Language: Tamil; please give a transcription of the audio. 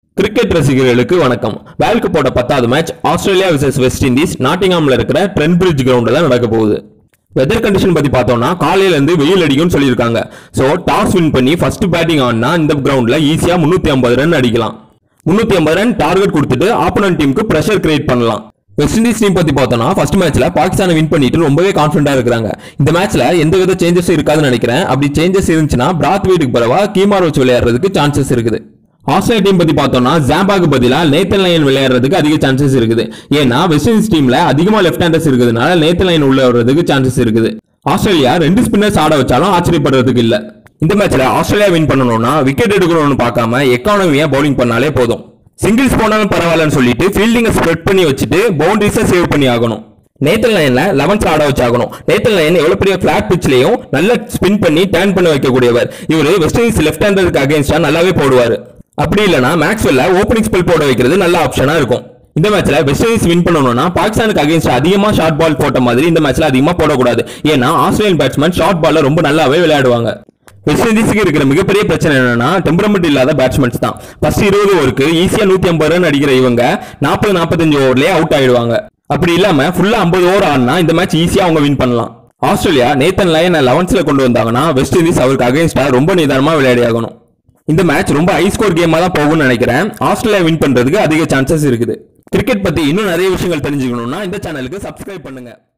கிரிக்கெட் ரசிகர்களுக்கு வணக்கம் வேல்க்கு போட்ட பத்தாவது match Australia versus West Indies நாட்டிங்ஹாம்ல இருக்கிற ட்ரெண்ட் பிரிட்ஜ் கிரவுண்ட்ல தான் நடக்க போகுது வெதர் கண்டிஷன் பத்தி பார்த்தோம்னா காலையில இருந்து வெயில் அடிக்கும்னு சொல்லியிருக்காங்க ஸோ டாஸ் வின் பண்ணி ஃபர்ஸ்ட் பேட்டிங் ஆனா இந்த கிரவுண்ட்ல ஈஸியா முன்னூத்தி ஐம்பது ரன் அடிக்கலாம் முன்னூத்தி ஐம்பது ரன் டார்கெட் கொடுத்துட்டு ஆப்போனன்ட் டீமுக்கு பிரஷர் கிரியேட் பண்ணலாம் வெஸ்ட் இண்டீஸ் டீம் பத்தி பார்த்தோம்னா ஃபர்ஸ்ட் மேட்ச்ல பாகிஸ்தானை வின் பண்ணிட்டு ரொம்பவே கான்ஃபிடண்டா இருக்காங்க இந்த மேட்ச்ல எந்த வித சேஞ்சஸ் இருக்காதுன்னு நினைக்கிறேன் அப்படி சேஞ்சஸ் இருந்துச்சுன்னா பிராத் வீட்டுக்கு பரவா கீமார் வச்சு விளையாடுறதுக்கு சான்சஸ் இருக்குது ஆஸ்திரேலியா டீம் பத்தி பார்த்தோம்னா ஜாம்பாக்கு பதிலா நேத்தன் லைன் விளையாடுறதுக்கு அதிக சான்சஸ் இருக்குது ஏன்னா வெஸ்ட் இண்டீஸ் டீம்ல அதிகமா லெஃப்ட் ஹேண்டர்ஸ் இருக்கிறதுனால நேத்தன் லைன் உள்ள வர்றதுக்கு சான்சஸ் இருக்குது ஆஸ்திரேலியா ரெண்டு ஸ்பின்னர்ஸ் ஆட வச்சாலும் ஆச்சரியப்படுறதுக்கு இல்ல இந்த மேட்ச்ல ஆஸ்திரேலியா வின் பண்ணணும்னா விக்கெட் எடுக்கணும்னு பார்க்காம எக்கானமியா பவுலிங் பண்ணாலே போதும் சிங்கிள்ஸ் போனாலும் பரவாயில்லன்னு சொல்லிட்டு ஃபீல்டிங்கை ஸ்ப்ரெட் பண்ணி வச்சுட்டு பவுண்டரிஸை சேவ் பண்ணி ஆகணும் நேத்தன் லைன்ல லெவன்த் ஆட வச்சாகணும் நேத்தன் லைன் எவ்வளவு பெரிய பிளாட் பிட்ச்லயும் நல்ல ஸ்பின் பண்ணி டர்ன் பண்ணி வைக்கக்கூடியவர் இவரு வெஸ்ட் இண்டீஸ் லெஃப்ட் ஹேண்டருக்கு அகேன்ஸ்டா நல்லாவே போடுவாரு அப்படி இல்லனா மேக்ஸ்வெல்ல ஓப்பனிங் ஸ்பெல் போட வைக்கிறது நல்ல ஆப்ஷனா இருக்கும் இந்த மேட்ச்ல வெஸ்ட் இண்டீஸ் வின் பண்ணணும்னா பாகிஸ்தானுக்கு அகேன்ஸ்ட் அதிகமா ஷார்ட் பால் போட்ட மாதிரி இந்த மேட்ச்ல அதிகமா போடக்கூடாது ஏன்னா ஆஸ்திரேலியன் பேட்ஸ்மேன் ஷார்ட் பால்ல ரொம்ப நல்லாவே விளையாடுவாங்க வெஸ்ட் இண்டீஸுக்கு இருக்கிற மிகப்பெரிய பிரச்சனை என்னன்னா டெம்பரமெண்ட் இல்லாத பேட்ஸ்மேன்ஸ் தான் ஃபர்ஸ்ட் இருபது ஓவருக்கு ஈஸியா நூத்தி ஐம்பது ரன் அடிக்கிற இவங்க நாற்பது நாற்பத்தஞ்சு ஓவர்லயே அவுட் ஆயிடுவாங்க அப்படி இல்லாம ஃபுல்லா ஐம்பது ஓவர் ஆடினா இந்த மேட்ச் ஈஸியா அவங்க வின் பண்ணலாம் ஆஸ்திரேலியா நேத்தன் லயனை லெவன்ஸ்ல கொண்டு வந்தாங்கன்னா வெஸ்ட் இண்டீஸ் அவருக்கு அகேன்ஸ்டா ரொம்ப நிதானமா விளையாடி ஆகணும் இந்த மேட்ச் ரொம்ப ஹை ஸ்கோர் கேமா தான் போகும்னு நினைக்கிறேன் ஆஸ்திரேலியா வின் பண்றதுக்கு அதிக சான்சஸ் இருக்குது கிரிக்கெட் பத்தி இன்னும் நிறைய விஷயங்கள் தெரிஞ்சுக்கணும்னா இந்த சேனலுக்கு சப்ஸ்கிரைப் பண்ணுங்க